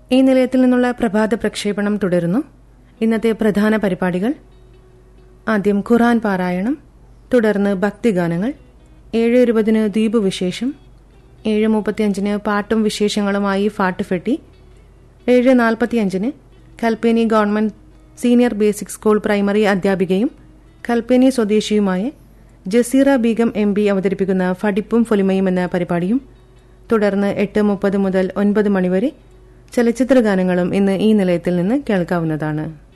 ഈ നിലയത്തിൽ നിന്നുള്ള പ്രഭാത പ്രക്ഷേപണം തുടരുന്നു ഇന്നത്തെ പ്രധാന പരിപാടികൾ ആദ്യം ഖുറാൻ പാരായണം തുടർന്ന് ഭക്തിഗാനങ്ങൾ ഏഴ് ഇരുപതിന് ദ്വീപ് വിശേഷം ഏഴ് മുപ്പത്തിയഞ്ചിന് പാട്ടും വിശേഷങ്ങളുമായി ഫാട്ട് ഫെട്ടി ഏഴ് നാൽപ്പത്തിയഞ്ചിന് Kalpeni government senior basic school primary അധ്യാപികയും കൽപ്പേനി സ്വദേശിയുമായ ജസീറ ബീഗം എം പി അവതരിപ്പിക്കുന്ന ഫടിപ്പും ഫൊലിമയും എന്ന പരിപാടിയും തുടർന്ന് എട്ട് മുപ്പത് മുതൽ ഒൻപത് മണിവരെ ചലച്ചിത്ര ഗാനങ്ങളും ഇന്ന് ഈ നിലയത്തിൽ നിന്ന് കേൾക്കാവുന്നതാണ്